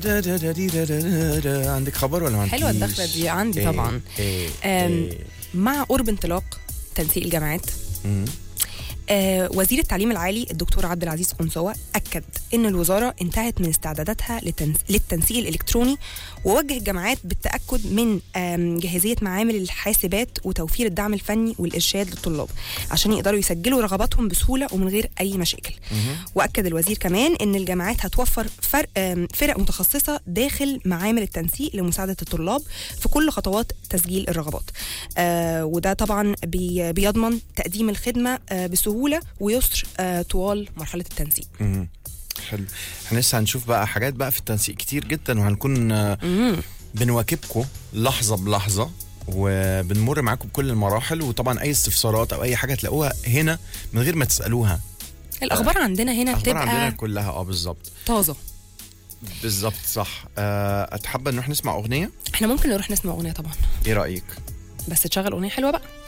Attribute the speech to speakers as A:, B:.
A: دا دا دا دي دا دا دا دا. عندك خبر ولا ما عندكيش؟
B: حلوة الدخلة دي، عندي
A: إيه،
B: طبعاً.
A: إيه،
B: أم،
A: إيه.
B: مع قرب انطلاق تنسيق الجامعات
A: مم.
B: آه، وزير التعليم العالي الدكتور عبد العزيز قنصوة أكد أن الوزارة انتهت من استعداداتها لتنس... للتنسيق الإلكتروني ووجه الجامعات بالتأكد من آم، جاهزية معامل الحاسبات وتوفير الدعم الفني والإرشاد للطلاب عشان يقدروا يسجلوا رغباتهم بسهولة ومن غير أي مشاكل
A: مهم.
B: واكد الوزير كمان ان الجامعات هتوفر فرق آم، فرق متخصصه داخل معامل التنسيق لمساعده الطلاب في كل خطوات تسجيل الرغبات آه وده طبعا بي بيضمن تقديم الخدمه آه بسهوله ويسر آه طوال مرحله التنسيق
A: مم. حلو احنا لسه هنشوف بقى حاجات بقى في التنسيق كتير جدا وهنكون آه،
B: مم.
A: بنواكبكم لحظه بلحظه وبنمر معاكم بكل المراحل وطبعا اي استفسارات او اي حاجه تلاقوها هنا من غير ما تسالوها
B: الاخبار عندنا هنا
A: اخبار عندنا
B: بتبقى
A: كلها اه بالظبط
B: طازه
A: بالظبط صح أه اتحب نروح نسمع اغنيه
B: احنا ممكن نروح نسمع اغنيه طبعا
A: ايه رايك
B: بس تشغل اغنيه حلوه بقى